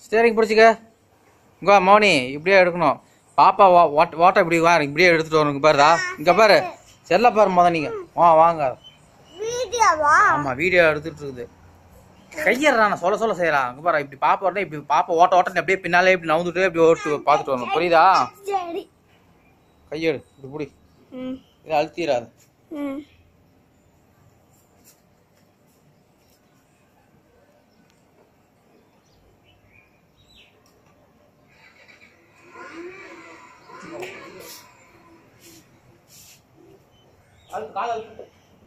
Steering பிடிச்சிக்க இங்க வா, மௌனி இப்படியே எடுக்கணும் பாப்பா வா- வாட் வாட்டர் இப்படி வா இப்படியே எடுத்துட்டு வரணும் இங்க பாருடா இங்க பாரு செல்ல பாரு முத நீங்க வா வாங்க வீடியோவா ஆமா வீடியோ எடுத்துட்டு இருக்குது கையறா நான் சொல்ல சொல்ல செய்யலாம் இங்க பாரு இப்படி பாப்பா உடனே இப்படி பாப்பா ஓட்ட ஓட்ட அப்படியே பின்னாலே இப்படி நவுந்துட்டு இப்படி ஓட்டு பார்த்துட்டு வரணும் புரியுதா சரி கையெடு இப்படி புடி ம் இதை அழுத்திடாது ம் அழுத்து கால அழுத்து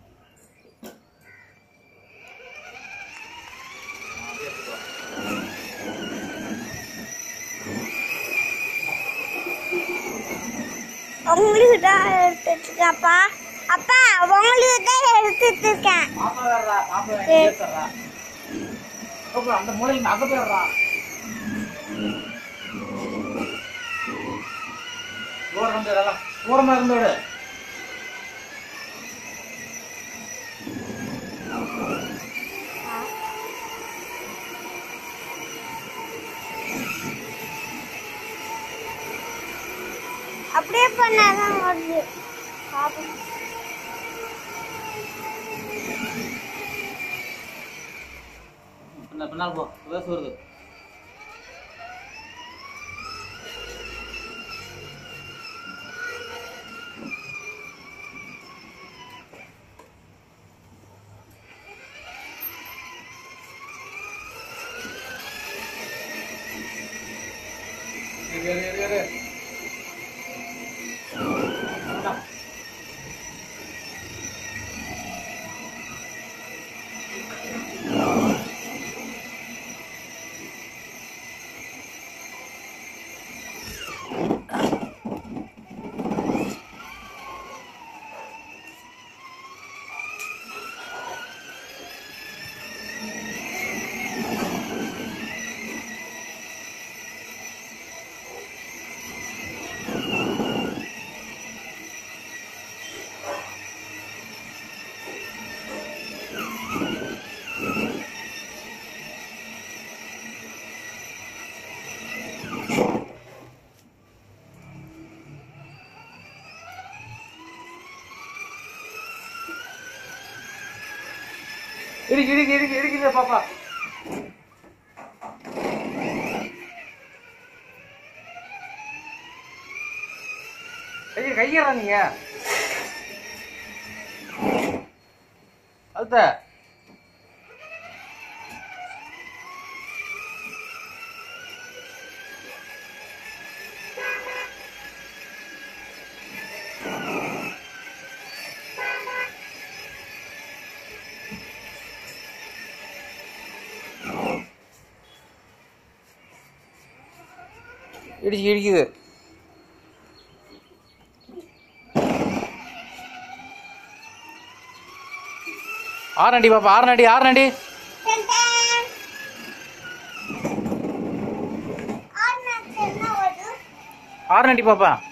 உங்களுக்கு தான் எடுத்துட்டு இருக்கேன்ப்பா அப்பா உங்களுக்கு தான் எடுத்துட்டு இருக்கேன் பாப்பா வேறடா பாப்பா வேறடா ஓகே அந்த மூலைக்கு அங்க போயிடுறா தூரம் வந்து இதெல்லாம் தூரமா இருந்து விடு அப்படியே பண்ணாதான் வருது பாப்போம் பின்ன பின்னால் போ வேசு வருது இரு, இரு, இரு, இரு. இந்தா. இருக்கு இருக்கு இருக்கு இருக்குது பாப்பா கைய கையறா நீங்க அழுத்த இடிச்சு இடிக்குது ஆறண்டி பாப்பா ஆறண்டி ஆறண்டி டன், டன். ஆறு நாள் என்ன வருது ஆறண்டி பாப்பா